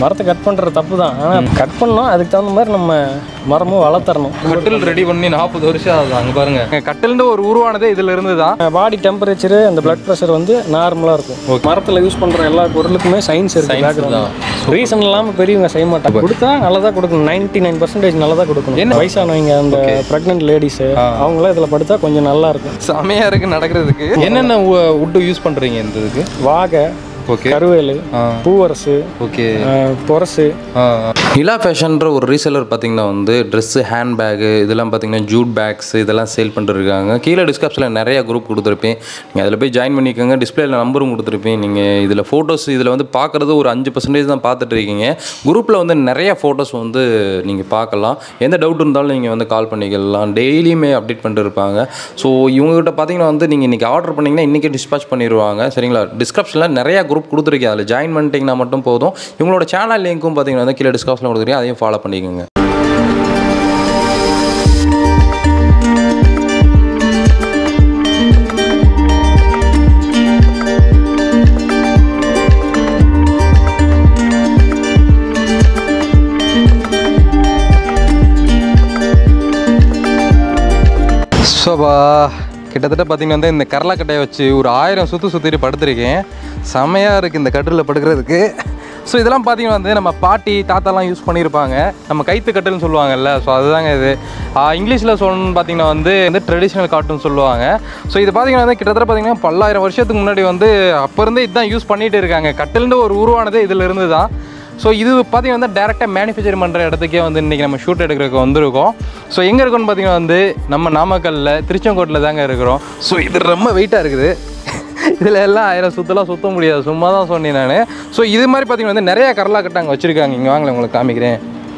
மரத்தை கட் பண்ணுறது தப்பு தான் ஆனால் கட் பண்ணோம் அதுக்கு தகுந்த மாதிரி நம்ம மரமும் வளர்த்தரணும் கட்டில் ரெடி பண்ணி நாற்பது வருஷம் ஆகுது அங்கே பாருங்க கட்டில்ன்ற ஒரு உருவானதே இதுல இருந்து தான் பாடி டெம்பரேச்சரு அந்த பிளட் ப்ரெஷர் வந்து நார்மலாக இருக்கும் மரத்தில் யூஸ் பண்ணுற எல்லா பொருளுக்குமே சயின்ஸ் இருக்கு ரீசன் இல்லாமல் பெரியவங்க செய்ய மாட்டாங்க கொடுத்தா நல்லதாக கொடுக்கணும் நைன்டி நைன் பர்சன்டேஜ் நல்லதாக கொடுக்கணும் வயசானவங்க அந்த ப்ரெக்னென்ட் லேடிஸு அவங்களாம் இதில் படுத்தா கொஞ்சம் நல்லா இருக்கும் செமையா இருக்கு நடக்கிறதுக்கு என்னென்ன வுட்டு யூஸ் பண்றீங்க இந்த இதுக்கு வாகை ஓகே கருவேலு பூவரசு ஓகே அஹ், பொரசு இலா ஃபேஷன்ற ஒரு ரீசெலர் பார்த்தீங்கன்னா வந்து ட்ரெஸ்ஸு ஹேண்ட் பேக்கு இதெல்லாம் பார்த்தீங்கன்னா ஜூட் பேக்ஸ் இதெல்லாம் சேல் பண்ணிருக்காங்க கீழே டிஸ்கிரிப்ஷனில் நிறைய குரூப் கொடுத்துருப்பேன் நீங்கள் அதில் போய் ஜாயின் பண்ணிக்கோங்க டிஸ்பிளேல நம்பரும் கொடுத்துருப்பேன் நீங்கள் இதில் ஃபோட்டோஸ் இதில் வந்து பார்க்குறது ஒரு அஞ்சு பர்சன்டேஜ் தான் பார்த்துட்டு இருக்கீங்க குரூப்பில் வந்து நிறைய ஃபோட்டோஸ் வந்து நீங்கள் பார்க்கலாம் எந்த டவுட் இருந்தாலும் நீங்கள் வந்து கால் பண்ணிக்கலாம் டெய்லியுமே அப்டேட் பண்ணிட்டு இருப்பாங்க ஸோ இவங்ககிட்ட பார்த்தீங்கன்னா வந்து நீங்கள் இன்றைக்கி ஆர்டர் பண்ணிங்கன்னா இன்றைக்கே டிஸ்பேச் பண்ணிடுவாங்க சரிங்களா டிஸ்கிரிப்ஷனில் நிறைய குரூப் கொடுத்துருக்கேன் அதில் ஜாயின் பண்ணிட்டீங்கன்னா மட்டும் போதும் இவங்களோட சேனல் லிங்க்கும் பார்த்தீங்கன்னா வந்து கீழே டிஸ்கிரிப்ஷனில் கொடுத்துருக்கேன் அதையும் ஃபாலோ பண்ணிக்கோங்க ஸோபா கிட்டத்தட்ட பார்த்தீங்கன்னா வந்து இந்த கரலாக்கட்டையை வச்சு ஒரு ஆயிரம் சுற்று சுற்றிட்டு படுத்திருக்கேன் செமையாக இருக்குது இந்த கட்டிலில் படுக்கிறதுக்கு ஸோ இதெல்லாம் பார்த்தீங்கன்னா வந்து நம்ம பாட்டி தாத்தாலாம் யூஸ் பண்ணியிருப்பாங்க நம்ம கைத்து கட்டில்னு சொல்லுவாங்கல்ல ஸோ அதுதாங்க இது இங்கிலீஷில் சொல்லணும்னு பார்த்தீங்கன்னா வந்து வந்து ட்ரெடிஷ்னல் காட்டுன்னு சொல்லுவாங்க ஸோ இது பார்த்தீங்கன்னா வந்து கிட்டத்தட்ட பார்த்தீங்கன்னா பல்லாயிரம் வருஷத்துக்கு முன்னாடி வந்து அப்போ இருந்தே இதுதான் யூஸ் பண்ணிட்டு இருக்காங்க கட்டில்னு ஒரு உருவானதே இதில் இருந்து தான் ஸோ இது பார்த்தீங்கன்னா வந்து டேரெக்டாக மேனுஃபேக்சர் பண்ணுற இடத்துக்கே வந்து இன்றைக்கி நம்ம ஷூட் எடுக்கிறதுக்கு வந்திருக்கோம் ஸோ எங்கே இருக்கோம்னு பார்த்தீங்கன்னா வந்து நம்ம நாமக்கல்லில் திருச்செங்கோட்டில் தாங்க இருக்கிறோம் ஸோ இது ரொம்ப வெயிட்டாக இருக்குது இதில் எல்லாம் ஆயிரம் சுத்தலாம் சுத்த முடியாது சும்மா தான் சொன்னேன் நான் ஸோ இது மாதிரி பார்த்தீங்கன்னா வந்து நிறைய கரலாக்கட்டை அங்கே வச்சுருக்காங்க இங்கே வாங்கல உங்களுக்கு காமிக்கிறேன்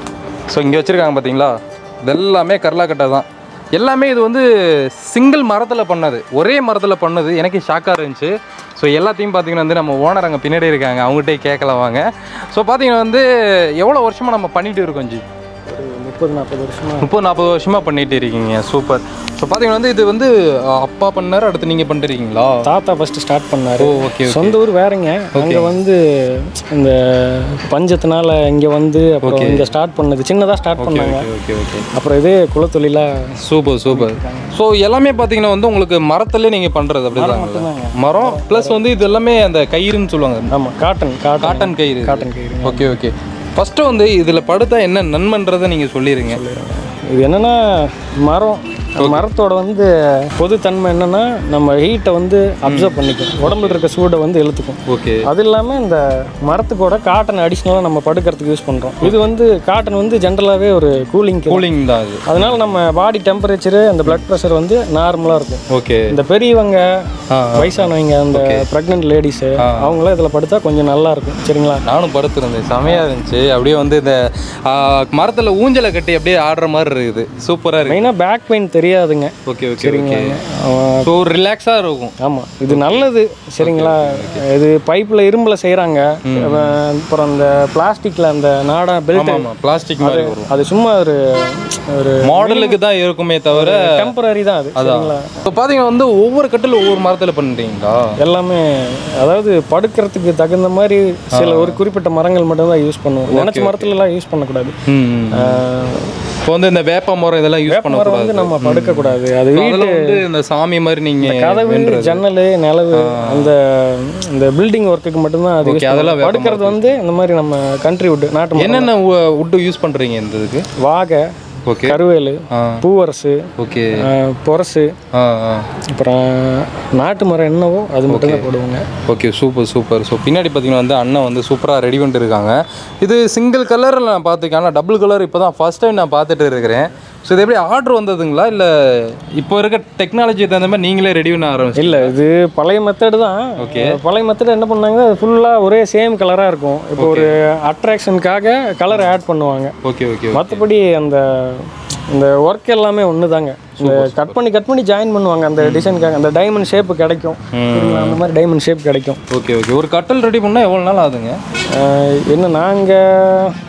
ஸோ இங்கே வச்சுருக்காங்க பார்த்தீங்களா இதெல்லாமே கரலாக்கட்டை தான் எல்லாமே இது வந்து சிங்கிள் மரத்தில் பண்ணது ஒரே மரத்தில் பண்ணது எனக்கு ஷாக்காக இருந்துச்சு ஸோ எல்லாத்தையும் பார்த்தீங்கன்னா வந்து நம்ம ஓனர் அங்கே பின்னாடி இருக்காங்க அவங்ககிட்டே கேட்கலாம் வாங்க ஸோ பார்த்தீங்கன்னா வந்து எவ்வளோ வருஷமாக நம்ம பண்ணிட்டு இருக்கோம் ஜி ஒரு முப்பது நாற்பது வருஷமா முப்பது நாற்பது வருஷமாக பண்ணிட்டு இருக்கீங்க சூப்பர் ஸோ பார்த்தீங்கன்னா வந்து இது வந்து அஹ், அப்பா பண்ணாரு அடுத்து நீங்கள் பண்ணிருக்கீங்களா தாத்தா ஃபர்ஸ்ட் ஸ்டார்ட் பண்ணாரு ஓ ஓகே சொந்த ஊர் வேறங்க அங்க வந்து இந்த பஞ்சத்தினால இங்க வந்து அப்புறம் இங்க ஸ்டார்ட் பண்ணது சின்னதா ஸ்டார்ட் பண்ணாங்க ஓகே ஓகே அப்புறம் இதே குலத்தொழிலா சூப்பர் சூப்பர் ஸோ எல்லாமே பார்த்தீங்கன்னா வந்து உங்களுக்கு மரத்துல நீங்கள் பண்ணுறது அப்படிதாங்களா மரம் ப்ளஸ் வந்து இது எல்லாமே அந்த கயிறுன்னு சொல்லுவாங்க ஆமா காட்டன் காட்டன் காட்டன் கயிறு காட்டன் கயிறு ஓகே ஓகே ஃபஸ்ட்டு வந்து இதில் படுத்தா என்ன நன்மைன்றதை நீங்கள் சொல்லிடுங்க இது என்னன்னா மரம் மரத்தோட வந்து பொதுத்தன்மை என்னன்னா நம்ம ஹீட்டை வந்து அப்சர்வ் பண்ணிக்கும் உடம்புல இருக்க சூடை வந்து இழுத்துக்கும் ஓகே அது இல்லாமல் இந்த மரத்துக்கூட காட்டன் அடிஷ்னலாக நம்ம படுக்கிறதுக்கு யூஸ் பண்ணுறோம் இது வந்து காட்டன் வந்து ஜென்ரலாகவே ஒரு கூலிங் கூலிங் தான் அது அதனால நம்ம பாடி டெம்பரேச்சரு அந்த பிளட் ப்ரெஷர் வந்து நார்மலாக இருக்கும் ஓகே இந்த பெரியவங்க ஆ, வயசானவங்க அந்த ப்ரெக்னென்ட் லேடிஸு அவங்களாம் இதில் படுத்தா கொஞ்சம் நல்லா இருக்கும் சரிங்களா நானும் படுத்திருந்தேன் செமையாக இருந்துச்சு அப்படியே வந்து இந்த மரத்தில் ஊஞ்சலை கட்டி அப்படியே ஆடுற மாதிரி இருக்குது சூப்பராக இருக்கு மெயினாக பேக் பெயின் தெரியாதுங்க ஓகே ஓகே ஓகே அவன் ஸோ ரிலாக்ஸாக இருக்கும் ஆமாம் இது நல்லது சரிங்களா இது பைப்பில் இரும்பில் செய்கிறாங்க அப்புறம் அந்த பிளாஸ்டிக்கில் அந்த நாடா பெல்ட் ஆமாம் பிளாஸ்டிக் மாதிரி வரும் அது சும்மா ஒரு ஒரு மாடலுக்கு தான் இருக்குமே தவிர டெம்பரரி தான் அது சரிங்களா இப்போ பார்த்தீங்கன்னா வந்து ஒவ்வொரு கட்டில் ஒவ்வொரு மரத்தில் பண்ணுறீங்களா எல்லாமே அதாவது படுக்கிறதுக்கு தகுந்த மாதிரி சில ஒரு குறிப்பிட்ட மரங்கள் மட்டும்தான் யூஸ் பண்ணுவோம் நினச்ச மரத்துல எல்லாம் யூஸ் பண்ணக்கூடாது ம் ஆஹ், இப்போ வந்து இந்த வேப்ப மரம் இதெல்லாம் யூஸ் மரம் பண்ணக்கூடாது வந்து நம்ம படுக்கக்கூடாது அது வீட்டு அதில் வந்து இந்த சாமி மாதிரி நீங்கள் கதவு ஜன்னல் நிலவு அந்த இந்த பில்டிங் ஒர்க்குக்கு மட்டும்தான் அது use Okay, அதெல்லாம் பண்ணுவோம். படுக்கிறது வந்து இந்த மாதிரி நம்ம கண்ட்ரி வுட் நாட்டு மரம் என்னென்ன வுட்டு யூஸ் பண்ணுறீங்க இந்த இதுக்கு வாகை ஓகே கருவேலு ஆ பூவரசு ஓகே ஆஹ், பொரசு ஆ ஆ அப்புறம் நாட்டு மரம் என்னவோ அது மட்டும் தான் போடுவோங்க ஓகே சூப்பர் சூப்பர் ஸோ பின்னாடி பார்த்தீங்கன்னா வந்து அண்ணன் வந்து சூப்பராக ரெடி பண்ணிட்டு இருக்காங்க இது சிங்கிள் கலரில் நான் பார்த்துருக்கேன் ஆனால் டபுள் கலர் இப்போ தான் ஃபஸ்ட் டைம் நான் பார்த்துட்டு இருக்கிறேன் ஸோ இது எப்படி ஆர்டர் வந்ததுங்களா இல்லை இப்போ இருக்க டெக்னாலஜி தகுந்த மாதிரி நீங்களே ரெடி பண்ண ஆரம்பிச்சு இல்லை இது பழைய மெத்தடு தான் Okay. பழைய மெத்தட் என்ன பண்ணாங்க அது ஃபுல்லாக ஒரே சேம் கலராக இருக்கும் இப்போ ஒரு அட்ராக்ஷனுக்காக கலர் ஆட் பண்ணுவாங்க ஓகே ஓகே மற்றபடி அந்த இந்த ஒர்க் எல்லாமே ஒன்று தாங்க இந்த கட் பண்ணி கட் பண்ணி ஜாயின் பண்ணுவாங்க அந்த டிசைனுக்காக அந்த டைமண்ட் ஷேப் கிடைக்கும் சரிங்களா? அந்த மாதிரி டைமண்ட் ஷேப் கிடைக்கும் ஓகே ஓகே ஒரு கட்டல் ரெடி பண்ணால் எவ்வளோ நாள் ஆகுதுங்க ஆஹ் என்ன நாங்கள்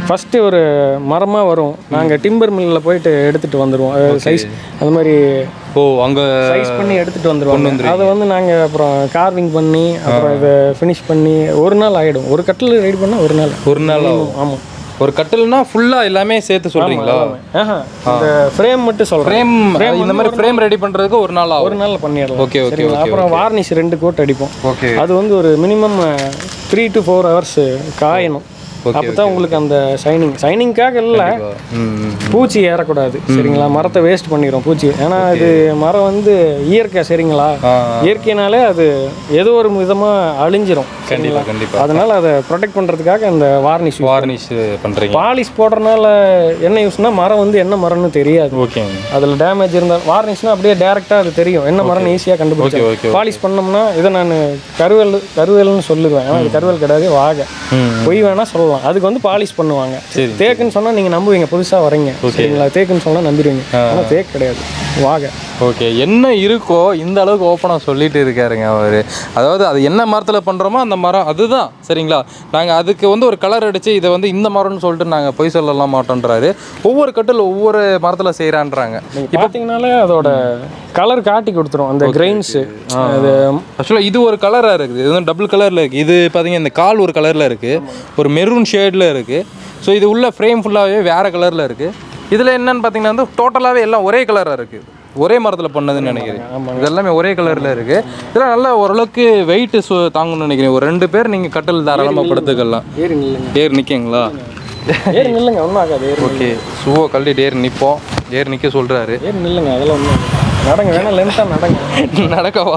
ஃபஸ்ட்டு ஒரு மரமாக வரும் நாங்கள் டிம்பர் மில்லில் போயிட்டு எடுத்துகிட்டு வந்துடுவோம் சைஸ் அந்த மாதிரி ஓ அங்கே சைஸ் பண்ணி எடுத்துகிட்டு வந்துடுவோம் அதை வந்து நாங்கள் அப்புறம் கார்விங் பண்ணி அப்புறம் இதை ஃபினிஷ் பண்ணி ஒரு நாள் ஆகிடும் ஒரு கட்டில் ரெடி பண்ணால் ஒரு நாள் ஒரு நாள் ஆகும். ஆமாம் ஒரு கட்டில்னா ஃபுல்லாக எல்லாமே சேர்த்து சொல்கிறீங்களா ஆஹா இந்த ஃப்ரேம் மட்டும் சொல்கிறேன் ஃப்ரேம் இந்த மாதிரி ஃப்ரேம் ரெடி பண்ணுறதுக்கு ஒரு நாள் ஆகும் ஒரு நாளில் பண்ணிடலாம் ஓகே ஓகே சரிங்களா அப்புறம் வார்னிஷ் ரெண்டு கோட் அடிப்போம் ஓகே அது வந்து ஒரு minimum three to four hours காயணும் அப்போ தான் உங்களுக்கு அந்த ஷைனிங் ஷைனிங்காக இல்லை ம் பூச்சி ஏறக்கூடாது சரிங்களா மரத்தை வேஸ்ட் பண்ணிடும் பூச்சி ஏன்னா இது மரம் வந்து இயற்கை சரிங்களா ஆ இயற்கைனாலே அது ஏதோ ஒரு விதமாக அழிஞ்சிரும் கண்டிப்பாக கண்டிப்பாக அதனால அதை ப்ரொடெக்ட் பண்ணுறதுக்காக இந்த வார்னிஷ் வார்னிஷ் பண்ணுறீங்க பாலிஷ் போடுறதுனால என்ன யூஸ்னா மரம் வந்து என்ன மரம்னு தெரியாது ஓகேங்க அதில் டேமேஜ் இருந்தால் வார்னிஷ்னா அப்படியே டேரெக்டாக அது தெரியும் என்ன மரம்னு ஈஸியாக ஓகே கண்டுபிடிச்சோம் ஓகே பாலிஷ் பண்ணோம்னா இதை நான் கருவேல் கருவேல்னு சொல்லுவேன் ஆனால் அது கருவேல் கிடையாது வாகை ம் பொய் வேணா சொல்லலாம் அதுக்கு வந்து பாலிஷ் பண்ணுவாங்க சரி. தேக்குன்னு சொன்னா நீங்க நம்புவீங்க புதுசா வரீங்க சரிங்களா தேக்குன்னு சொன்னா நம்பிடுவீங்க ஆனா தேக்கு கிடையாது வாகை ஓகே என்ன இருக்கோ இந்த அளவுக்கு ஓப்பனாக சொல்லிட்டு இருக்காருங்க அவர் அதாவது அது என்ன மரத்தில் பண்ணுறோமோ அந்த மரம் அதுதான் சரிங்களா நாங்கள் அதுக்கு வந்து ஒரு கலர் அடித்து இதை வந்து இந்த மரம்னு சொல்லிட்டு நாங்கள் பொய் சொல்லலாம் மாட்டோன்றாரு ஒவ்வொரு கட்டில் ஒவ்வொரு மரத்தில் செய்கிறான்றாங்க நீங்க பாத்தீங்கன்னாலே அதோட கலர் காட்டி கொடுத்துரும் அந்த கிரெயின்ஸ் அது ஆக்சுவலாக இது ஒரு கலராக இருக்குது இது வந்து டபுள் கலரில் இருக்குது இது பார்த்தீங்க இந்த கால் ஒரு கலரில் இருக்குது ஒரு மெரூன் ஷேடில் இருக்குது ஸோ இது உள்ள ஃப்ரேம் ஃபுல்லாகவே வேறு கலரில் இருக்குது இதில் என்னன்னு பார்த்தீங்கன்னா வந்து டோட்டலாகவே எல்லாம் ஒரே கலராக இருக்குது ஒரே மரத்தில் பண்ணதுன்னு நினைக்கிறேன் இது எல்லாமே ஒரே கலரில் இருக்குது இதெல்லாம் நல்லா ஓரளவுக்கு வெயிட்டு சு தாங்கணும்னு நினைக்கிறேன் ஒரு ரெண்டு பேர் நீங்கள் கட்டில் தாராளமாக படுத்துக்கலாம் ஏறி நில்லுங்க ஏர் நிற்கிங்களா ஏறி நில்லுங்க ஒன்றும் ஆகாது ஏறி ஓகே ஷூவை கழட்டிட்டு ஏர் நிற்போம் ஏர் நிற்க சொல்கிறாரு ஏறி நில்லுங்க அதெல்லாம் ஒன்றும் நடங்க வேணா லென்த்தாக நடங்க நடக்கவா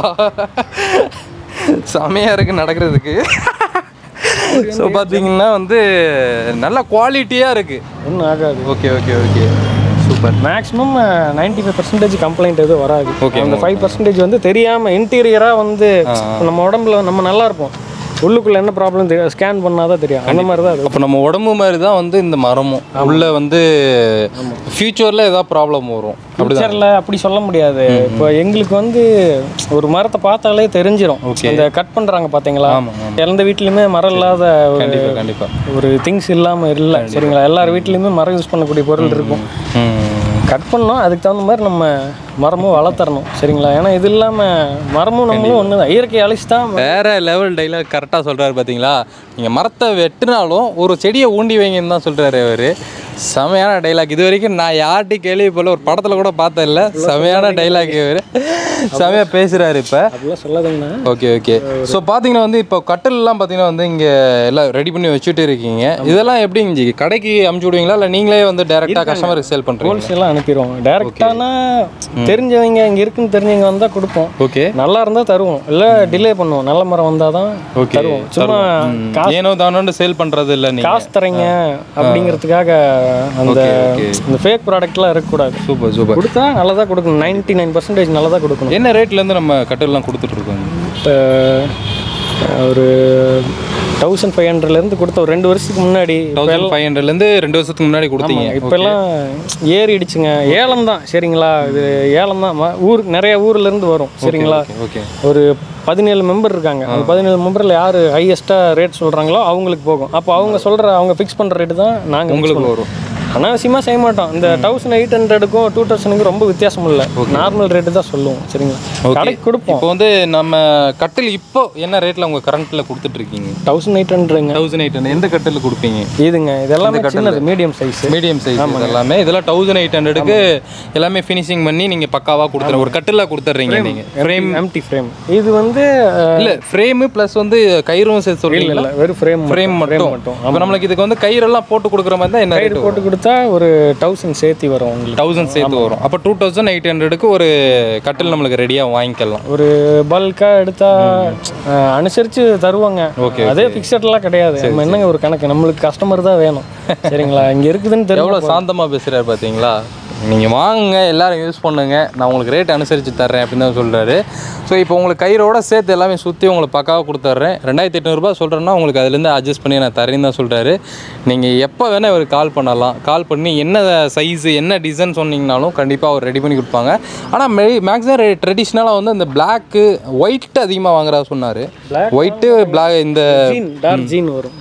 செமையாக இருக்குது நடக்கிறதுக்கு ஸோ பார்த்தீங்கன்னா வந்து நல்ல குவாலிட்டியாக இருக்குது ஒன்றும் ஆகாது okay okay okay super maximum ninety five percentage complaint எதுவும் வராது Okay, அந்த ஃபைவ் பர்சன்டேஜ் வந்து தெரியாமல் இன்டீரியராக வந்து நம்ம உடம்புல நம்ம நல்லா இருப்போம் உள்ளுக்குள்ள என்ன ப்ராப்ளம் தெரியும் ஸ்கேன் பண்ணாதான் தெரியும் அந்த மாதிரி தான் அது அப்போ நம்ம உடம்பு மாதிரி தான் வந்து இந்த மரமும் உள்ள வந்து ஃப்யூச்சரில் ஏதாவது ப்ராப்ளம் வரும் அப்படிதான் ஃபியூச்சரில் அப்படி சொல்ல முடியாது இப்போ எங்களுக்கு வந்து ஒரு மரத்தை பார்த்தாலே தெரிஞ்சிரும் Okay. இந்த கட் பண்ணுறாங்க பார்த்தீங்களா ஆமாம் ஆமாம் எந்த வீட்லையுமே மரம் இல்லாத ஒரு கண்டிப்பாக கண்டிப்பாக ஒரு திங்ஸ் இல்லாமல் இல்லை சரிங்களா எல்லார் வீட்லேயுமே மரம் யூஸ் பண்ணக்கூடிய பொருள் இருக்கும் ம் கட் பண்ணோம் அதுக்கு தகுந்த மாதிரி நம்ம மரமும் வளர்த்தரணும் சரிங்களா ஏன்னா இது இல்லாமல் மரமும் நம்மளும் ஒன்று தான் இயற்கை அழிச்சு தான் வேற லெவல் டைலாக் கரெக்டாக சொல்றாரு பார்த்தீங்களா நீங்கள் மரத்தை வெட்டினாலும் ஒரு செடியை ஊண்டி வைங்கன்னு தான் சொல்கிறாரு அவர் செமையான டைலாக் இது வரைக்கும் நான் யார்கிட்டையும் கேள்வி போல ஒரு படத்தில் கூட பார்த்தேன் இல்லை செமையான டைலாக் இவர் செமையாக பேசுகிறாரு இப்போ அப்படிலாம் சொல்லாதீங்கண்ணா ஓகே ஓகே ஸோ பார்த்தீங்கன்னா வந்து இப்போ கட்டிலெலாம் பார்த்தீங்கன்னா வந்து இங்கே எல்லாம் ரெடி பண்ணி வச்சுட்டு இருக்கீங்க இதெல்லாம் எப்படிங்க ஜி கடைக்கு அமுச்சு விடுவீங்களா இல்லை நீங்களே வந்து டேரெக்டாக கஸ்டமருக்கு சேல் பண்ணுறீங்க ஹோல்சேலாக அனுப்பிடுவோம் டேரெக்டானா தெரிஞ்சவங்க இங்கே இருக்குன்னு தெரிஞ்சவங்க வந்தால் கொடுப்போம் ஓகே நல்லா இருந்தால் தருவோம் இல்லை டிலே பண்ணுவோம் நல்ல மரம் வந்தால் தான் ஓகே தருவோம் சும்மா காசு ஏனோ தானோன்னு சேல் பண்ணுறது இல்லை நீங்கள் காசு தரீங்க அப்படிங்கிறதுக்காக அந்த ஓகே இந்த ஃபேக் ப்ராடக்ட்லாம் இருக்கக்கூடாது சூப்பர் சூப்பர் கொடுத்தா நல்லதாக கொடுக்கணும் நைன்டி நைன் பர்சன்டேஜ் நல்லதாக கொடுக்கணும் என்ன ரேட்லேருந்து நம்ம கட்டிலெலாம் கொடுத்துட்ருக்கோங்க இப்போ ஒரு தௌசண்ட் ஃபைவ் ஹண்ட்ரட்லேருந்து கொடுத்த ஒரு ரெண்டு வருஷத்துக்கு முன்னாடி தௌசண்ட் ஃபைவ் ஹண்ட்ரட்லேருந்து ரெண்டு வருஷத்துக்கு முன்னாடி கொடுத்தீங்க இப்போல்லாம் ஏறிடுச்சுங்க ஏலம் தான் சரிங்களா இது ஏலம் தான் ம- ஊர் நிறைய ஊர்ல இருந்து வரும் சரிங்களா ஓகே ஒரு பதினேழு மெம்பர் இருக்காங்க அந்த பதினேழு மெம்பரில் யார் ஹையஸ்ட்டாக ரேட் சொல்கிறாங்களோ அவங்களுக்கு போகும் அப்போ அவங்க சொல்கிற அவங்க ஃபிக்ஸ் பண்ணுற ரேட்டு தான் நாங்கள் உங்களுக்கு வரும் அனாவசியமாக செய்ய மாட்டோம் இந்த தௌசண்ட் எயிட் ஹண்ட்ரடுக்கும் டூ தௌசண்ட்க்கும் ரொம்ப வித்தியாசம் இல்லை நார்மல் ரேட்டு தான் சொல்லுவோம் சரிங்களா கடைக்கு கொடுப்போம் இப்போ வந்து நம்ம கட்டில் இப்போ என்ன ரேட்டில் உங்கள் கரண்ட்டில் கொடுத்துட்ருக்கீங்க தௌசண்ட் எயிட் ஹண்ட்ரடுங்க தௌசண்ட் எயிட் எந்த கட்டில் கொடுப்பீங்க இதுங்க இதெல்லாமே சின்னது மீடியம் சைஸ் மீடியம் சைஸ் எல்லாமே இதெல்லாம் தௌசண்ட் எயிட் ஹண்ட்ரடுக்கு எல்லாமே ஃபினிஷிங் பண்ணி நீங்கள் பக்காவாக கொடுத்துருங்க ஒரு கட்டில் கொடுத்துட்றீங்க நீங்கள் ஃப்ரேம் எம்டி ஃப்ரேம் இது வந்து இல்லை ஃப்ரேமு ப்ளஸ் வந்து கயிறும் சேர்த்து இல்லை சொல்கிறீங்களா இல்லை வெறும் ஃப்ரேம் ஃப்ரேம் மட்டும் மட்டும் இப்போ நம்மளுக்கு இதுக்கு வந்து கயிறெல்லாம் போட்டு கொடுக்குற மாதிரி தான் என்ன ரேட் போட்டு கொடுத்தா ஒரு தௌசண்ட் சேர்த்தி வரும் உங்களுக்கு தௌசண்ட் சேர்த்து வரும் அப்போ டூ தௌசண்ட் எயிட் ஹண்ட்ரடுக்கு ஒரு கட்டில் நம்மளுக்கு ரெடியாக வாங்கிக்கலாம் ஒரு பல்காக எடுத்தா அஹ், அனுசரிச்சு தருவாங்க அதே ஃபிக்ஸட்லாம் கிடையாது நம்ம என்னங்க ஒரு கணக்கு நம்மளுக்கு கஸ்டமர் தான் வேணும் சரிங்களா இங்கே இருக்குதுன்னு தெரியும் எவ்வளோ சாந்தமாக பேசுகிறாரு பார்த்தீங்களா நீங்கள் வாங்குங்க எல்லாரும் யூஸ் பண்ணுங்க நான் உங்களுக்கு ரேட் அனுசரித்து தர்றேன் அப்படின்னு தான் சொல்கிறாரு ஸோ இப்போ உங்களுக்கு கயிறோட சேர்த்து எல்லாமே சுற்றி உங்களுக்கு பக்காவாக கொடுத்துட்றேன் ரெண்டாயிரத்தி எட்நூறுபா சொல்கிறேன்னா உங்களுக்கு அதுலேருந்து அட்ஜஸ்ட் பண்ணி நான் தரேன்னு தான் சொல்கிறாரு நீங்கள் எப்போ வேணால் இவர் கால் பண்ணலாம் கால் பண்ணி என்ன சைஸு என்ன டிசைன் சொன்னீங்கனாலும் கண்டிப்பாக அவர் ரெடி பண்ணி கொடுப்பாங்க ஆனால் மெ மேக்ஸிமம் ட்ரெடிஷ்னலாக வந்து இந்த பிளாக்கு ஒயிட் அதிகமாக வாங்குறா சொன்னார் ஒயிட்டு பிளாக் இந்த ஜீன் டார்க் ஜீன் வரும்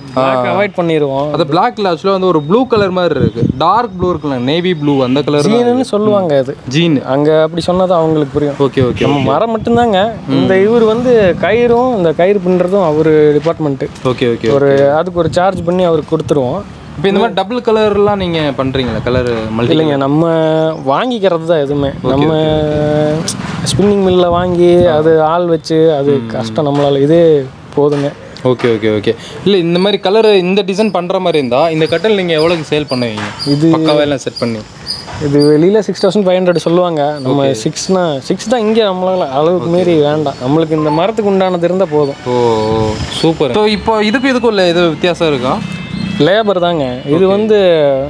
பிளாக் அவாய்ட் பண்ணிடுவோம் அது பிளாக்ல ஆக்சுவலாக வந்து ஒரு ப்ளூ கலர் மாதிரி இருக்கு டார்க் ப்ளூ இருக்குல்ல நேவி ப்ளூ அந்த கலர் ஜீனுன்னு சொல்லுவாங்க அது ஜீன் அங்க அப்படி சொன்னது அவங்களுக்கு புரியும் ஓகே ஓகே நம்ம மரம் மட்டும்தாங்க இந்த இவர் வந்து கயிறும் இந்த கயிறு பின்னுறதும் அவர் டிபார்ட்மெண்ட்டு ஓகே ஓகே ஒரு அதுக்கு ஒரு சார்ஜ் பண்ணி அவருக்கு கொடுத்துருவோம் இப்போ இந்த மாதிரி டபுள் கலர்லாம் நீங்க பண்றீங்களா கலர் மல்டி இல்லைங்க நம்ம வாங்கிக்கிறது தான் எதுவுமே நம்ம ஸ்பின்னிங் மில்லில் வாங்கி அது ஆள் வச்சு அது கஷ்டம் நம்மளால இதே போதுங்க ஓகே ஓகே ஓகே இல்லை இந்த மாதிரி கலர் இந்த டிசைன் பண்ற மாதிரி இருந்தா இந்த கட்டல் நீங்க எவ்வளோக்கு சேல் பண்ணுவீங்க இது பக்காவா எல்லாம் செட் பண்ணி இது வெளியில் சிக்ஸ் தௌசண்ட் ஃபைவ் ஹண்ட்ரட் சொல்லுவாங்க நம்ம சிக்ஸ்னா சிக்ஸ் தான் இங்கே நம்மளால அளவுக்கு மீறி வேண்டாம் நம்மளுக்கு இந்த மரத்துக்கு உண்டானது இருந்தால் போதும் ஓ சூப்பர் ஸோ இப்போ இதுக்கும் இதுக்கும் இல்லை எது வித்தியாசம் இருக்கா லேபர் தாங்க இது வந்து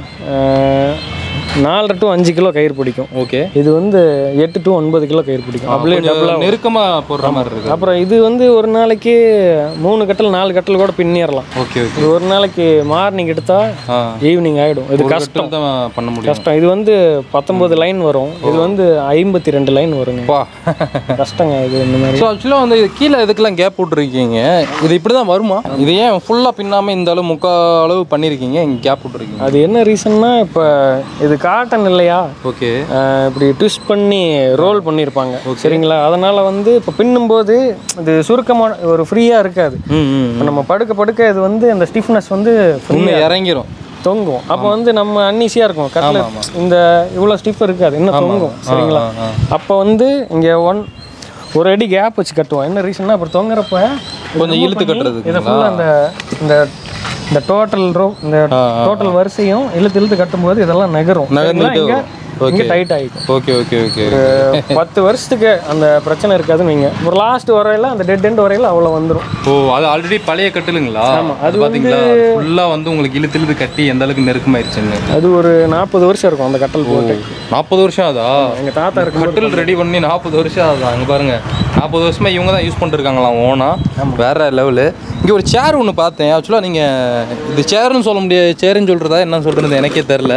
அஹ், நாலரை டு அஞ்சு கிலோ கயிறு பிடிக்கும் ஓகே இது வந்து எட்டு டு ஒன்பது கிலோ கயிறு பிடிக்கும் அப்படியே டபுளாக நெருக்கமா போடுற மாதிரி இருக்கு அப்புறம் இது வந்து ஒரு நாளைக்கு மூணு கட்டல் நாலு கட்டல் கூட பின்னிடலாம் ஓகே ஓகே இது ஒரு நாளைக்கு மார்னிங் எடுத்தா ஆ ஈவினிங் ஆகிடும் இது கஷ்டம் கஷ்டம் தான் பண்ண முடியும் கஷ்டம் இது வந்து பத்தொன்பது லைன் வரும் இது வந்து ஐம்பத்தி ரெண்டு லைன் வருங்க பா கஷ்டங்க இது இந்த மாதிரி ஸோ ஆக்சுவலாக வந்து இது கீழே இதுக்கெல்லாம் கேப் விட்ருக்கீங்க இது இப்படி தான் வருமா இது ஏன் ஃபுல்லாக பின்னாமல் இந்த அளவு முக்கால் அளவு பண்ணியிருக்கீங்க இங்கே கேப் விட்ருக்கீங்க அது என்ன ரீசன்னா இப்போ இது காட்டன் இல்லையா ஓகே அஹ் இப்படி ட்விஸ்ட் பண்ணி ரோல் பண்ணியிருப்பாங்க சரிங்களா அதனால வந்து இப்போ பின்னும்போது இது சுருக்கமாக ஒரு ஃப்ரீயாக இருக்காது ம் ம் இப்போ நம்ம படுக்க படுக்க இது வந்து அந்த ஸ்டிஃப்னஸ் வந்து free- இன்னும் இறங்கிரும் தொங்கும் அப்போ வந்து நம்ம அன்னீசியாக இருக்கும் கட்டில் இந்த இவ்வளோ ஸ்டிஃப் இருக்காது இன்னும் தொங்கும் சரிங்களா ஆ, அப்போ வந்து இங்கே ஒன் ஒரு அடி கேப் வச்சு கட்டுவோம் என்ன ரீசன்னா அப்புறம் தொங்குறப்ப கொஞ்சம் இழுத்து கட்டுறதுக்கு இதை ஃபுல்லாக அந்த இந்த இந்த டோட்டல் ரோ இந்த டோட்டல் வரிசையும் இழுத்து இழுத்து கட்டும்போது இதெல்லாம் நகரும் சரிங்களா? இங்க இங்கே டைட் ஆகிக்கும் ஓகே ஓகே ஓகே பத்து வருஷத்துக்கு அந்த பிரச்சனை இருக்காதுன்னு வைங்க ஒரு லாஸ்ட் வரையில அந்த டெட் எண்ட் வரையில அவ்வளோ வந்துடும் ஓ அது ஆல்ரெடி பழைய கட்டலுங்களா அது பார்த்தீங்களா ஃபுல்லாக வந்து உங்களுக்கு இழுத்து இழுத்து கட்டி எந்த அளவுக்கு நெருக்கமாயிருச்சுன்னு அது ஒரு நாற்பது வருஷம் இருக்கும் அந்த கட்டல் போட்டு நாற்பது வருஷம் ஆதா எங்கள் தாத்தா இருக்கு கட்டில் ரெடி பண்ணி நாற்பது வருஷம் ஆகுதா அங்கே பாருங்க நாற்பது வருஷமா இவங்க தான் யூஸ் பண்ணிருக்காங்களாம் ஓனா வேற லெவலு இங்கே ஒரு சேர் ஒன்று பார்த்தேன் ஆக்சுவலாக நீங்கள் இது சேர்னு சொல்ல முடியாது சேர்னு சொல்கிறதா என்ன சொல்கிறது எனக்கே தெரில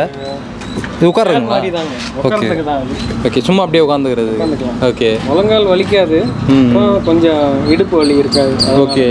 இது உட்காருங்களா தாங்க உட்கார்றதுக்கு தான் அது ஓகே சும்மா அப்படியே உட்காந்துக்கிறது ஓகே முழங்கால் வலிக்காது அப்புறம் கொஞ்சம் இடுப்பு வலி இருக்காது ஓகே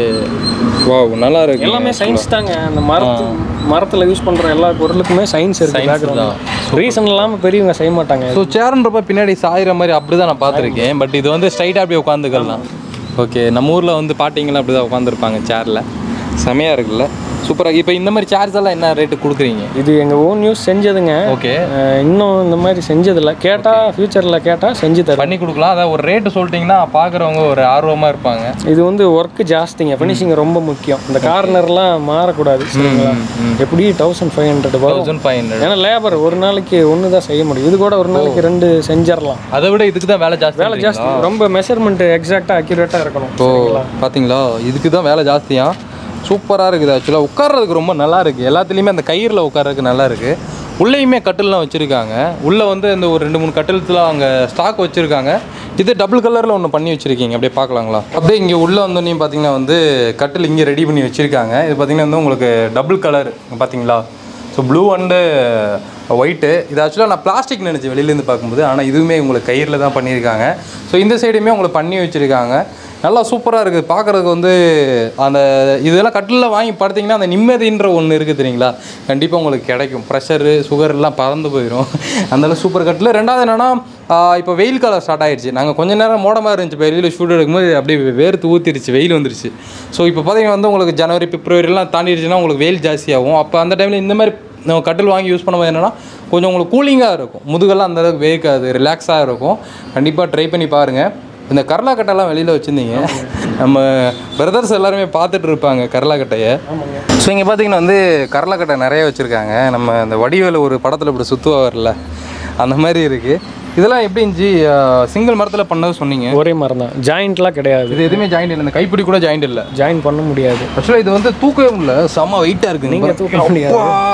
வாவ் நல்லா இருக்கு எல்லாமே சயின்ஸ் தாங்க அந்த மரத்து மரத்தில் யூஸ் பண்ணுற எல்லா பொருளுக்குமே சயின்ஸ் இருக்கு பேக்ரவுண்ட் ரீசன் இல்லாமல் பெரியவங்க செய்ய மாட்டாங்க ஸோ சேர்ன்றப்ப பின்னாடி சாயிற மாதிரி அப்படி தான் நான் பார்த்துருக்கேன் பட் இது வந்து ஸ்ட்ரைட்டாக அப்படியே உட்காந்துக்கலாம் ஓகே நம்ம ஊரில் வந்து பாட்டிங்கெல்லாம் அப்படி தான் உட்காந்துருப்பாங்க சேரில் செமையாக இருக்குல்ல சூப்பராக இப்போ இந்த மாதிரி சேர்ஸ் எல்லாம் என்ன ரேட்டு கொடுக்குறீங்க இது எங்கள் ஓன் யூஸ் செஞ்சதுங்க ஓகே அஹ் இன்னும் இந்த மாதிரி செஞ்சதில்ல கேட்டால் ஃப்யூச்சரில் கேட்டால் செஞ்சு தரேன் பண்ணி கொடுக்கலாம் அதான் ஒரு ரேட்டு சொல்லிட்டீங்கன்னா பார்க்குறவங்க ஒரு ஆர்வமாக இருப்பாங்க இது வந்து ஒர்க் ஜாஸ்திங்க ஃபினிஷிங் ரொம்ப முக்கியம் இந்த கார்னர்லாம் மாறக்கூடாது சரிங்களா எப்படி தௌசண்ட் ஃபைவ் ஹண்ட்ரட் வரும் தௌசண்ட் ஃபைவ் ஹண்ட்ரட் ஏன்னா லேபர் ஒரு நாளைக்கு ஒன்று தான் செய்ய முடியும் இது கூட ஒரு நாளைக்கு ரெண்டு செஞ்சிடலாம் அதை விட இதுக்கு தான் வேலை ஜாஸ்தி வேலை ஜாஸ்தி ரொம்ப மெஷர்மெண்ட் எக்ஸாக்டாக அக்யூரேட்டாக இருக்கணும் ஓ பார்த்தீங்களா இதுக்கு தான் வேலை ஜாஸ்தியா சூப்பராக இருக்குது ஆக்சுவலாக உட்கார்றதுக்கு ரொம்ப நல்லா இருக்குது எல்லாத்துலேயுமே அந்த கயிறில் உட்கார்றதுக்கு நல்லா இருக்குது உள்ளேயுமே கட்டில்லாம் வச்சுருக்காங்க உள்ளே வந்து இந்த ஒரு ரெண்டு மூணு கட்டில்ஸ்லாம் அங்கே ஸ்டாக் வச்சுருக்காங்க இது டபுள் கலரில் ஒன்று பண்ணி வச்சுருக்கீங்க அப்படியே பார்க்கலாங்களா அப்படியே இங்கே உள்ளே வந்தோடனே பார்த்தீங்கன்னா வந்து கட்டில் இங்கே ரெடி பண்ணி வச்சுருக்காங்க இது பார்த்தீங்கன்னா வந்து உங்களுக்கு டபுள் கலர் பார்த்தீங்களா ஸோ ப்ளூ அண்டு ஒயிட்டு இது ஆக்சுவலாக நான் பிளாஸ்டிக் நினச்சி வெளியிலேருந்து பார்க்கும்போது ஆனால் இதுவுமே உங்களுக்கு கயிறில் தான் பண்ணியிருக்காங்க ஸோ இந்த சைடுமே உங்களுக்கு பண்ணி வச்சுருக்காங்க நல்லா சூப்பராக இருக்குது பார்க்குறதுக்கு வந்து அந்த இதெல்லாம் கட்டிலில் வாங்கி படுத்திங்கன்னா அந்த நிம்மதின்ற ஒன்று இருக்குது தெரியுங்களா கண்டிப்பாக உங்களுக்கு கிடைக்கும் ப்ரெஷரு சுகர் எல்லாம் பறந்து போயிடும் அந்தளவு சூப்பர் கட்டில் ரெண்டாவது என்னென்னா இப்போ வெயில் காலம் ஸ்டார்ட் ஆயிடுச்சு நாங்கள் கொஞ்ச நேரம் மோடமாக இருந்துச்சு இப்போ வெளியில் ஷூட் எடுக்கும்போது அப்படியே வேர்த்து ஊற்றிடுச்சு வெயில் வந்துருச்சு ஸோ இப்போ பார்த்தீங்கன்னா வந்து உங்களுக்கு ஜனவரி பிப்ரவரிலாம் தாண்டிடுச்சுன்னா உங்களுக்கு வெயில் ஜாஸ்தியாகும் அப்போ அந்த டைமில் இந்த மாதிரி நம்ம கட்டில் வாங்கி யூஸ் பண்ணும்போது என்னென்னா கொஞ்சம் உங்களுக்கு கூலிங்காக இருக்கும் முதுகெல்லாம் அந்த அளவுக்கு வேர்க்காது ரிலாக்ஸாக இருக்கும் கண்டிப்பாக ட்ரை பண்ணி பாருங்கள் இந்த கரலாக்கட்டைலாம் வெளியில் வச்சுருந்தீங்க நம்ம பிரதர்ஸ் எல்லாருமே பார்த்துட்டு இருப்பாங்க கரலாக்கட்டையை ஸோ இங்கே பார்த்தீங்கன்னா வந்து கரலாக்கட்டை நிறைய வச்சுருக்காங்க நம்ம இந்த வடிவேல ஒரு படத்தில் இப்படி சுற்றுவார்ல அந்த மாதிரி இருக்குது இதெல்லாம் எப்படி இருந்துச்சு சிங்கிள் மரத்தில் பண்ணது சொன்னீங்க ஒரே மரம் தான் ஜாயிண்ட்லாம் கிடையாது இது எதுவுமே ஜாயிண்ட் இல்லை இந்த கைப்பிடி கூட ஜாயிண்ட் இல்லை ஜாயின் பண்ண முடியாது ஆக்சுவலாக இது வந்து தூக்கவே முடியல செம்ம வெயிட்டாக இருக்குது நீங்கள் தூக்க முடியாது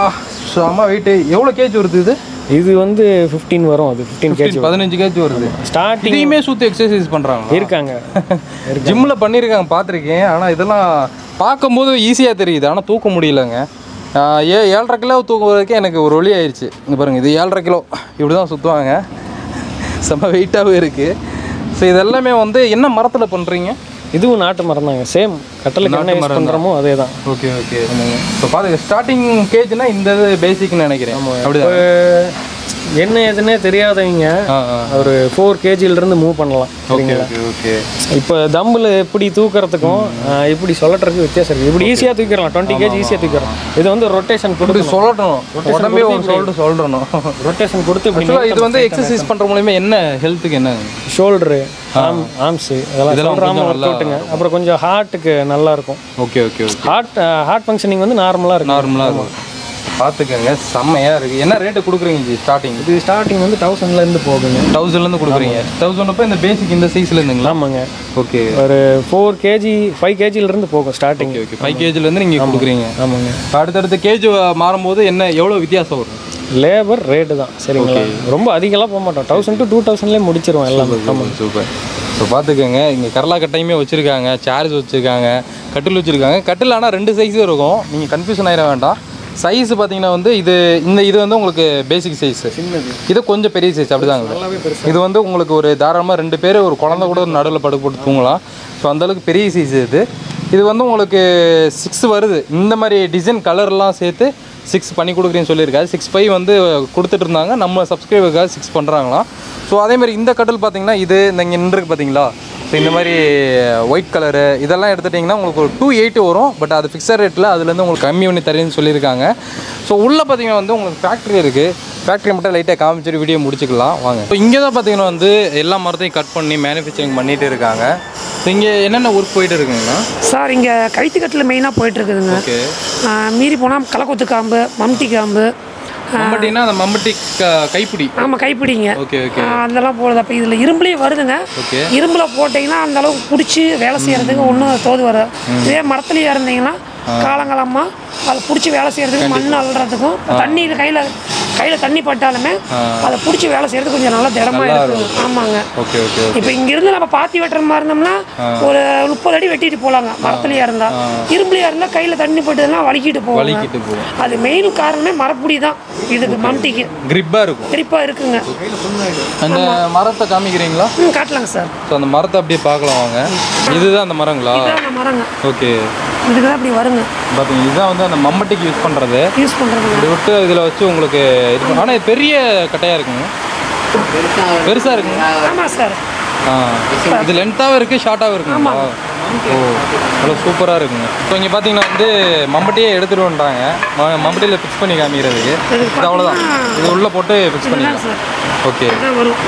செம்ம வெயிட்டு எவ்வளோ கேஜ் வருது இது இது வந்து ஃபிஃப்டீன் வரும் அது ஃபிஃப்டீன் கேஜி பதினஞ்சு கேஜ் வருது ஸ்டார்டிங் இதையுமே சுற்றி எக்ஸசைஸ் பண்ணுறாங்க இருக்காங்க ஜிம்மில் பண்ணியிருக்காங்க பார்த்துருக்கேன் ஆனால் இதெல்லாம் பார்க்கும்போது ஈஸியாக தெரியுது ஆனால் தூக்க முடியலங்க ஆஹ் ஏ ஏழரை கிலோ தூக்குறதுக்கே எனக்கு ஒரு வழி ஆயிடுச்சு இங்கே பாருங்கள் இது ஏழரை கிலோ இப்படி தான் சுற்றுவாங்க செம்ம வெயிட்டாகவே இருக்குது ஸோ இதெல்லாமே வந்து என்ன மரத்தில் பண்ணுறீங்க இதுவும் நாட்டு மரம் தாங்க சேம் கட்டலுக்கு என்ன யூஸ் பண்ணுறோமோ அதே தான் ஓகே ஓகே ஸோ பார்த்துக்க ஸ்டார்டிங் கேஜ்னா இந்த இது பேசிக்னு நினைக்கிறேன் அப்படிதான் என்ன எதுன்னே தெரியாதவங்க ஆ ஆ ஒரு ஃபோர் கேஜிலிருந்து மூவ் பண்ணலாம் ஓகே ஓகே ஓகே இப்போ தம்பில் எப்படி தூக்குறதுக்கும் ஆஹ், இப்படி சொல்லட்டுறதுக்கு வித்தியாசம் இருக்குது இப்படி ஈஸியாக தூக்கிடலாம் டுவெண்ட்டி கேஜி ஈஸியாக தூக்கிடலாம் இது வந்து ரொட்டேஷன் இப்படி கொடுத்து சொல்லட்டும் உடம்பே ஒன்று சொல்லிட்டு சொல்லணும் ரொட்டேஷன் கொடுத்து இப்படி ஆக்சுவலாக இது வந்து எக்ஸசைஸ் பண்ணுற மூலியமா என்ன ஹெல்த்துக்கு என்ன ஷோல்டரு ஆம் ஆர்ம்ஸு இதெல்லாம் சொல்கிறாம ஒர்க் அவுட்டுங்க அப்புறம் கொஞ்சம் ஹார்ட்டுக்கு நல்லா இருக்கும் okay okay okay heart heart functioning வந்து நார்மலாக இருக்கும் நார்மலாக இருக்கும் பார்த்துக்கங்க செம்மையாக இருக்குது என்ன ரேட்டு கொடுக்குறீங்க ஜி ஸ்டார்டிங் இது ஸ்டார்டிங் வந்து தௌசண்ட்லேருந்து போகுங்க தௌசண்ட்லேருந்து கொடுக்குறீங்க தௌசண்ட் அப்போ இந்த பேசிக் இந்த சைஸ்ல இருந்துங்களா ஆமாங்க ஓகே ஒரு ஃபோர் கேஜி ஃபைவ் கேஜிலேருந்து போகும் ஸ்டார்டிங் ஓகே ஓகே ஃபைவ் கேஜிலேருந்து நீங்கள் கொடுக்குறீங்க ஆமாங்க அடுத்தடுத்த கேஜ் மாறும்போது என்ன எவ்வளோ வித்தியாசம் வரும் லேபர் ரேட்டு தான் சரிங்களா ரொம்ப அதிகமாக போக மாட்டோம் தௌசண்ட் டு டூ தௌசண்ட்லேயே முடிச்சிருவோம் எல்லாமே ஆமாம் சூப்பர் ஸோ பார்த்துக்கோங்க இங்கே கரலா கட்டையுமே வச்சுருக்காங்க சேர்ஸ் வச்சுருக்காங்க கட்டில் வச்சுருக்காங்க கட்டில் ஆனால் ரெண்டு சைஸும் இருக்கும் நீங்கள் கன்ஃபியூஷன் ஆயிட வேண்டாம் சைஸ் பார்த்தீங்கன்னா வந்து இது இந்த இது வந்து உங்களுக்கு பேசிக் சைஸ் இது கொஞ்சம் பெரிய சைஸ் அப்படிதாங்க நல்லாவே பெருசு இது வந்து உங்களுக்கு ஒரு தாராளமாக ரெண்டு பேர் ஒரு குழந்தை கூட நடுவில் படுக்க போட்டு தூங்கலாம் ஸோ அந்தளவுக்கு பெரிய சைஸ் இது இது வந்து உங்களுக்கு சிக்ஸ் வருது இந்த மாதிரி டிசைன் கலர்லாம் சேர்த்து சிக்ஸ் பண்ணி கொடுக்குறேன்னு சொல்லியிருக்காரு சிக்ஸ் ஃபைவ் வந்து கொடுத்துட்டு இருந்தாங்க நம்ம சப்ஸ்கிரைபருக்காக சிக்ஸ் பண்ணுறாங்களாம் ஸோ அதேமாதிரி இந்த கட்டில் பார்த்தீங்கன்னா இது இந்த இங்கே நின்றுருக்கு பார்த்தீங்களா ஸோ இந்த மாதிரி ஒயிட் கலரு இதெல்லாம் எடுத்துட்டிங்கன்னா உங்களுக்கு ஒரு டூ எயிட்டி வரும் பட் அது ஃபிக்ஸட் ரேட்டில் அதுலேருந்து உங்களுக்கு கம்மி பண்ணி தரேன்னு சொல்லியிருக்காங்க ஸோ உள்ளே பார்த்தீங்கன்னா வந்து உங்களுக்கு ஃபேக்ட்ரி இருக்குது ஃபேக்ட்ரி மட்டும் லைட்டாக காமிச்சிட்டு வீடியோ முடிச்சுக்கலாம் வாங்க ஸோ இங்கே தான் பார்த்தீங்கன்னா வந்து எல்லா மரத்தையும் கட் பண்ணி மேனுஃபேக்சரிங் பண்ணிட்டு இருக்காங்க ஸோ இங்கே என்னென்ன ஒர்க் போயிட்டு இருக்குங்கண்ணா சார் இங்கே கைத்துக்கட்டில் மெயினாக போயிட்டு இருக்குதுங்க ஓகே ஆ, மீறி போனால் கலக்கொத்து காம்பு மம்டி காம்பு மம்பட்டினா அந்த மம்பட்டி க- கைப்பிடி ஆமாம் கைப்பிடிங்க ஓகே ஓகே ஆ, அதெல்லாம் போடுது அப்போ இதில் இரும்புலேயே வருதுங்க ஓகே இரும்பில் போட்டிங்கன்னா அந்த அளவுக்கு பிடிச்சி வேலை செய்கிறதுக்கு ஒன்றும் தோது வராது இதே மரத்துலேயே இருந்தீங்கன்னா காலங்காலமாக அதை பிடிச்சி வேலை செய்கிறதுக்கு மண் அள்ளுறதுக்கும் தண்ணியில் கையில் கையில் தண்ணி பட்டாலுமே அதை பிடிச்சி வேலை செய்கிறதுக்கு கொஞ்சம் நல்லா திடமா இருக்குது ஆமாங்க ஓகே ஓகே இப்போ இங்கிருந்து நம்ம பாத்தி வெட்டுற மாதிரி இருந்தோம்னா ஒரு முப்பது அடி வெட்டிட்டு போலாங்க மரத்துலயா இருந்தா இரும்புலயா இருந்தா கையில தண்ணி பட்டுதுன்னா வலிக்கிட்டு போகும் வலிக்கிட்டு போகும் அது மெயின் காரணமே மரப்புடி தான் இதுக்கு மம்டிக்கு கிரிப்பாக இருக்கும் குறிப்பா இருக்குங்க அந்த மரத்தை காமிக்கிறீங்களா ம் காட்டலாங்க சார் ஸோ அந்த மரத்தை அப்படியே பார்க்கலாம் வாங்க இதுதான் அந்த மரங்களா இதான் அந்த மரங்க ஓகே இதுக்கு தான் அப்படி வருங்க பார்த்தீங்க இதுதான் வந்து அந்த மம்மட்டிக்கு யூஸ் பண்ணுறது யூஸ் பண்றதுங்க இப்படி விட்டு இதில் வச்சு உங்களுக்கு இது ஆனால் இது பெரிய கட்டையாக இருக்குங்க பெருசாக இருக்குங்க ஆமா சார் ஆ இது லென்த்தாகவும் இருக்குது ஷார்ட்டாகவும் இருக்குங்களா ஓ அவ்வளோ சூப்பராக இருக்குங்க இப்போ இங்கே பார்த்தீங்கன்னா வந்து மம்பட்டியே எடுத்துகிட்டு வந்துட்டாங்க ம- மம்பட்டியில் ஃபிக்ஸ் பண்ணி காமிக்கிறதுக்கு இது அவ்வளோதான் இது உள்ளே போட்டு ஃபிக்ஸ் பண்ணிக்கலாம் சார் ஓகே இதான் வரும்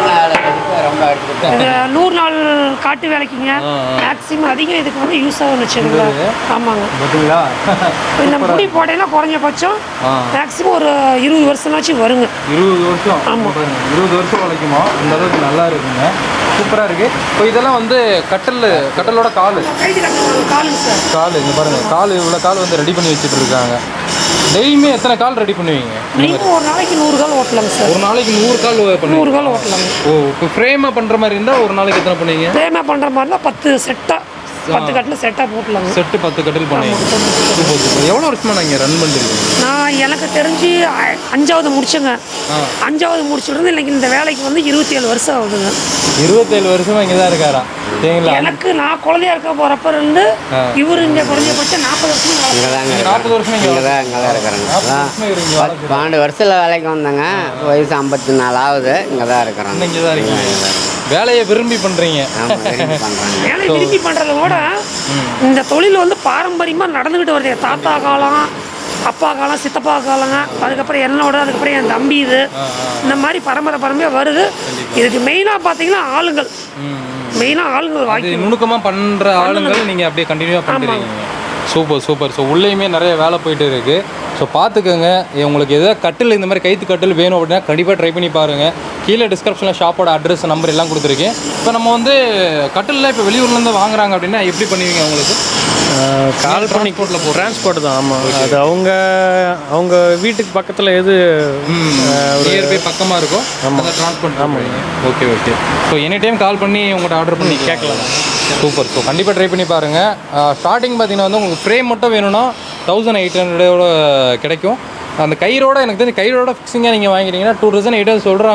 இது நூறு நாள் காட்டு வேலைக்குங்க மேக்ஸிமம் அதிகம் இதுக்கு வந்து யூஸ் ஆகும்னு வச்சுக்கோங்களேன் ஆமாங்க பார்த்தீங்களா இந்த முடி போடையில குறைஞ்சபட்சம் ஆ. மேக்ஸிமம் ஒரு இருபது வருஷம்னாச்சும் வருங்க இருபது வருஷம் பாருங்க, இருபது வருஷம் உழைக்குமா அந்த அளவுக்கு நல்லா இருக்குங்க சூப்பராக இருக்கு இப்போ இதெல்லாம் வந்து கட்டல் கட்டலோட கால் கைது கட்டுறது காலுங்க சார் கால் இங்கே பாருங்க கால் இவ்வளோ கால் வந்து ரெடி பண்ணி வச்சுட்டு இருக்காங்க டெய்லியுமே எத்தனை கால் ரெடி பண்ணுவீங்க நீங்கள் ஒரு நாளைக்கு நூறு கால் ஓட்டலாங்க சார் ஒரு நாளைக்கு நூறு கால் பண்ணுவீங்க நூறு கால் ஓட்டலாங்க ஓ இப்போ ஃப்ரேமாக பண்ணுற மாதிரி இருந்தால் ஒரு நாளைக்கு எத்தனை பண்ணுவீங்க பேமெண்ட் பண்ணுற மாதிரி இருந்தால் பத்து செட்டாக பத்து கட்டில் செட்டாக போட்டலாங்க செட்டு பத்து கட்டில் பண்ணுவீங்க சூப்பர் சூப்பர் எவ்வளோ வருஷமா நீங்கள் ரன் பண்ணிருக்கீங்க நான் எனக்கு தெரிஞ்சு அ- அஞ்சாவது முடிச்சேங்க ஆ. அஞ்சாவது முடிச்சிருந்து இன்னைக்கு இந்த வேலைக்கு வந்து இருபத்தி ஏழு வருஷம் ஆகுதுங்க இருபத்தேழு வருஷமா இங்கே தான் இருக்காரா சரிங்களா எனக்கு நான் குழந்தையா இருக்க போகிறப்ப இருந்து இவர் இங்கே குறைஞ்சபட்சம் நாற்பது வருஷம் வேலை இங்கே தாங்க நாற்பது வருஷமா இங்கே இங்கே தான் இங்கே தான் இருக்கிறேங்க அதான் வருஷமா இருக்கீங்க பத்து பன்னெண்டு வருஷத்தில் வேலைக்கு வந்தேங்க வயசு ஐம்பத்தி நாலு ஆகுது இங்கே தான் இருக்கிறோம் இங்கே தான் இருக்கீங்க வேலையை விரும்பி பண்ணுறீங்க ஆமாம் விரும்பி பண்ணுறாங்க வேலை விரும்பி பண்ணுறத விட இந்த தொழில் வந்து பாரம்பரியமாக நடந்துக்கிட்டு வருது என் தாத்தா காலம் அப்பா காலம் சித்தப்பா காலங்க அதுக்கப்புறம் என்னோட அதுக்கப்புறம் என் தம்பி இது இந்த மாதிரி பரம்பரை பரம்பரையாக வருது இதுக்கு மெயினாக பார்த்தீங்கன்னா ஆளுங்கள் மெயினாக ஆளுங்கள் வாங்கி இது நுணுக்கமாக பண்ணுற ஆளுங்கள் நீங்கள் அப்படியே கண்டினியூவாக பண்ணுறீங்க சூப்பர் சூப்பர் ஸோ உள்ளேயுமே நிறைய வேலை போயிட்டு இருக்கு ஸோ பார்த்துக்கோங்க இது உங்களுக்கு எதாவது கட்டில் இந்த மாதிரி கைத்து கட்டில் வேணும் அப்படின்னா கண்டிப்பாக ட்ரை பண்ணி பாருங்கள் கீழே டிஸ்கிரிப்ஷனில் ஷாப்போட அட்ரஸ் நம்பர் எல்லாம் கொடுத்துருக்கேன் இப்போ நம்ம வந்து கட்டிலில் இப்போ வெளியூர்லேருந்து வாங்குறாங்க அப்படின்னா எப்படி பண்ணுவீங்க உங்களுக்கு கால் பண்ணி transportல டிரான்ஸ்போர்ட் தான் ஆமாம் அது அவங்க அவங்க வீட்டுக்கு பக்கத்தில் எது நியர்பை பக்கமாக இருக்கும் அதை ட்ரான்ஸ்போர்ட் ஆமாம் okay okay so any time call பண்ணி உங்கள்கிட்ட ஆர்டர் பண்ணி கேட்கலாம் சூப்பர் ஸோ கண்டிப்பாக ட்ரை பண்ணி பாருங்கள் ஸ்டார்டிங் பார்த்தீங்கன்னா வந்து உங்களுக்கு ஃப்ரேம் மட்டும் வேணும்னா தௌசண்ட் எயிட் ஹண்ட்ரடோட கிடைக்கும் அந்த கயிறோட எனக்கு தெரிஞ்சு கயிறோட ஃபிக்ஸிங்காக நீங்கள் வாங்கிட்டீங்கன்னா டூ தௌசண்ட் எயிட் சொல்கிறாங்க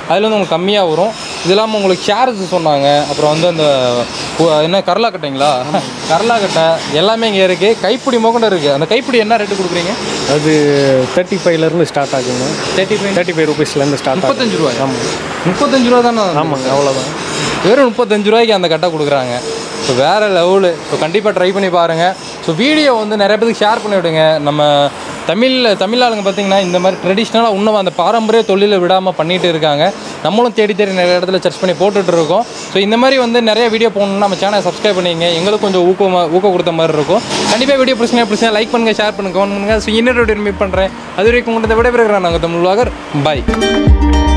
அதில் வந்து உங்களுக்கு கம்மியாக வரும் இது இல்லாமல் உங்களுக்கு ஷேர்ஸ் சொன்னாங்க அப்புறம் வந்து அந்த உ- என்ன கரலாக்கட்டைங்களா கரலாக்கட்டை எல்லாமே இங்கே இருக்குது கைப்பிடி மோக்கண்ட இருக்குது அந்த கைப்பிடி என்ன ரேட்டு கொடுக்குறீங்க அது தேர்ட்டி ஃபைவ்லேருந்து ஸ்டார்ட் ஆகுங்க தேர்ட்டி ஃபைவ் தேர்ட்டி ஃபைவ் ருபீஸ்லேருந்து ஸ்டார்ட் ஆகும் முப்பத்தஞ்சு ரூபாய் ஆமாம் முப்பத்தஞ்சு ரூபா தானே ஆமாங்க அவ்வளோதான் வெறும் முப்பத்தஞ்சு ரூபாய்க்கு அந்த கட்டை கொடுக்குறாங்க ஸோ வேறு லெவலு ஸோ கண்டிப்பாக ட்ரை பண்ணி பாருங்கள் ஸோ வீடியோ வந்து நிறைய பேருக்கு ஷேர் பண்ணி விடுங்க நம்ம தமிழில் தமிழ் ஆளுங்க பார்த்தீங்கன்னா இந்த மாதிரி ட்ரெடிஷ்னலாக இன்னும் அந்த பாரம்பரிய தொழிலை விடாமல் பண்ணிட்டு இருக்காங்க நம்மளும் தேடி தேடி நிறைய இடத்துல சர்ச் பண்ணி போட்டுட்டு இருக்கோம் ஸோ இந்த மாதிரி வந்து நிறைய வீடியோ போகணும்னா நம்ம சேனலை சப்ஸ்கிரைப் பண்ணிங்க எங்களுக்கு கொஞ்சம் ஊக்கமாக ஊக்கம் கொடுத்த மாதிரி இருக்கும் கண்டிப்பாக வீடியோ பிடிச்சிங்க பிடிச்சா லைக் பண்ணுங்கள் ஷேர் பண்ணுங்கள் கமெண்ட் பண்ணுங்கள் ஸோ இன்னொரு வீடியோ மீட் பண்ணுறேன் அது வரைக்கும் உங்கள்கிட்ட விடைபெறுகிறேன் நாங்கள் தமிழ் பாய்